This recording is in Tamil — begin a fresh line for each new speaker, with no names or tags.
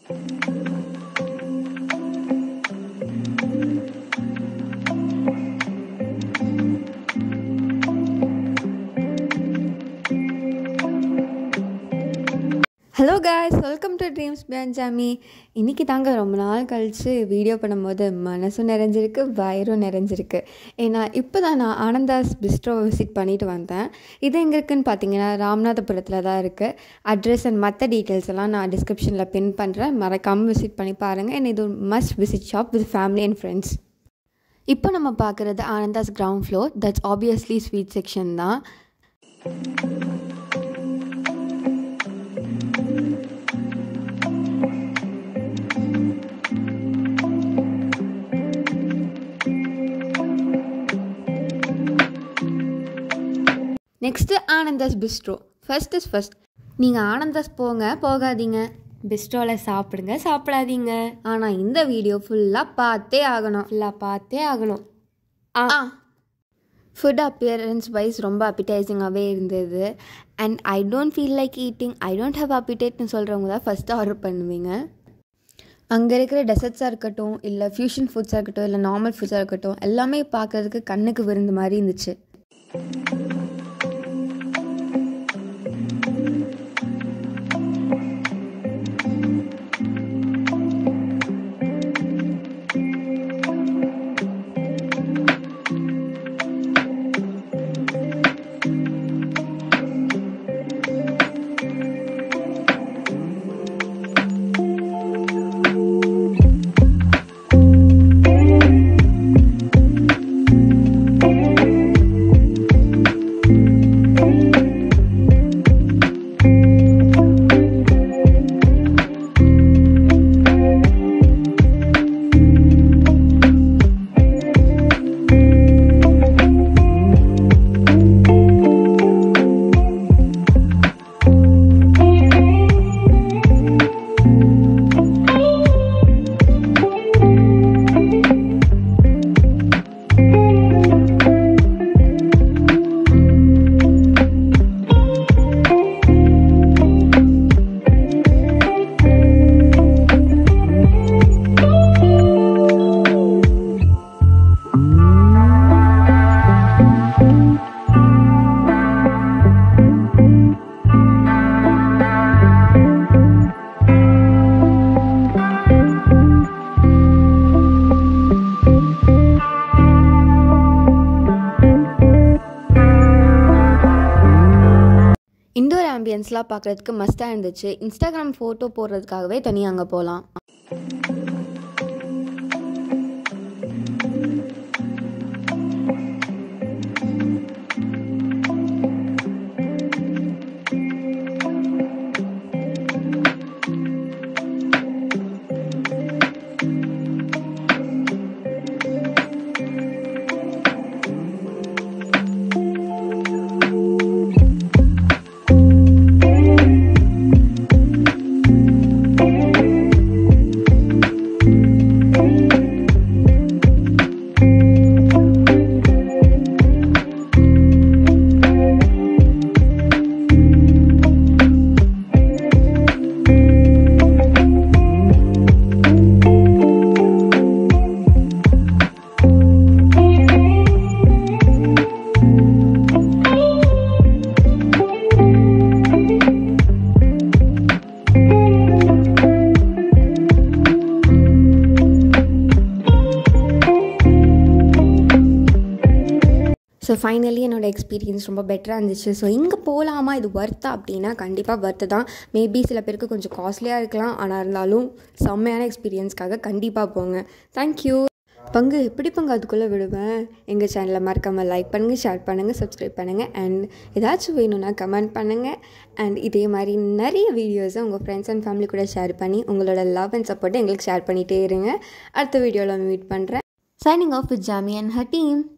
hello guys welcome to dreams beyond Jamie இன்றைக்கி தாங்க ரொம்ப நாள் கழித்து வீடியோ பண்ணும்போது மனசும் நிறைஞ்சிருக்கு வயிறும் நிறைஞ்சிருக்கு ஏன்னா இப்போ தான் நான் ஆனந்தாஸ் பிஸ்ட்ரோவை விசிட் பண்ணிட்டு வந்தேன் இது எங்கே இருக்குன்னு பார்த்தீங்கன்னா ராமநாதபுரத்தில் தான் இருக்குது அட்ரஸ் அண்ட் மற்ற டீட்டெயில்ஸ் எல்லாம் நான் டிஸ்கிரிப்ஷனில் பின் பண்ணுறேன் மறக்காமல் விசிட் பண்ணி பாருங்கள் and இது must visit shop with family and friends இப்போ நம்ம பார்க்குறது Anandhaas ground floor that's obviously sweet section தான் next Anandhaas bistro first is first நீங்கள் ஆனந்தாஸ் போங்க போகாதீங்க பிஸ்ட்ரோவில் சாப்பிடுங்க சாப்பிடாதீங்க ஆனால் இந்த வீடியோ ஃபுல்லாக பார்த்தே ஆகணும் ஃபுல்லாக பார்த்தே ஆகணும் ஆ ஃபுட் அப்பியரன்ஸ் வைஸ் ரொம்ப அப்பிடைசிங்காகவே இருந்தது and I don't feel like eating I don't have அப்பிடேட்னு சொல்கிறவங்க தான் ஃபஸ்ட்டு ஆர்டர் பண்ணுவீங்க அங்கே இருக்கிற டெசர்ட்ஸாக இருக்கட்டும் இல்லை ஃபியூஷன் ஃபுட்ஸாக இருக்கட்டும் இல்லை நார்மல் ஃபுட்ஸாக இருக்கட்டும் எல்லாமே பார்க்குறதுக்கு கண்ணுக்கு விருந்து மாதிரி இருந்துச்சு இண்டோர் ஆம்பியன்ஸ்லாம் பார்க்குறதுக்கு மஸ்ட்டாக இருந்துச்சு இன்ஸ்டாகிராம் ஃபோட்டோ போடுறதுக்காகவே தனியாக அங்கே போகலாம் ஸோ ஃபைனலி என்னோடய எக்ஸ்பீரியன்ஸ் ரொம்ப பெட்டராக இருந்துச்சு ஸோ இங்கே போகலாமா இது ஒர்த்தா அப்படின்னா கண்டிப்பாக ஒர்த்து தான் மேபி சில பேருக்கு கொஞ்சம் காஸ்ட்லியாக இருக்கலாம் ஆனால் இருந்தாலும் செம்மையான எக்ஸ்பீரியன்ஸ்க்காக கண்டிப்பாக போங்க தேங்க்யூ பங்கு எப்படி பங்கு அதுக்குள்ளே விடுவேன் எங்கள் சேனலை மறக்காமல் லைக் பண்ணுங்கள் ஷேர் பண்ணுங்கள் சப்ஸ்கிரைப் பண்ணுங்கள் அண்ட் ஏதாச்சும் வேணும்னா கமெண்ட் பண்ணுங்கள் அண்ட் இதே மாதிரி நிறைய வீடியோஸை உங்கள் ஃப்ரெண்ட்ஸ் அண்ட் ஃபேமிலி கூட ஷேர் பண்ணி உங்களோட லவ் அண்ட் சப்போர்ட்டை எங்களுக்கு ஷேர் பண்ணிகிட்டே இருங்க அடுத்த வீடியோவில் மீட் பண்ணுறேன் signing off with Jamie and her team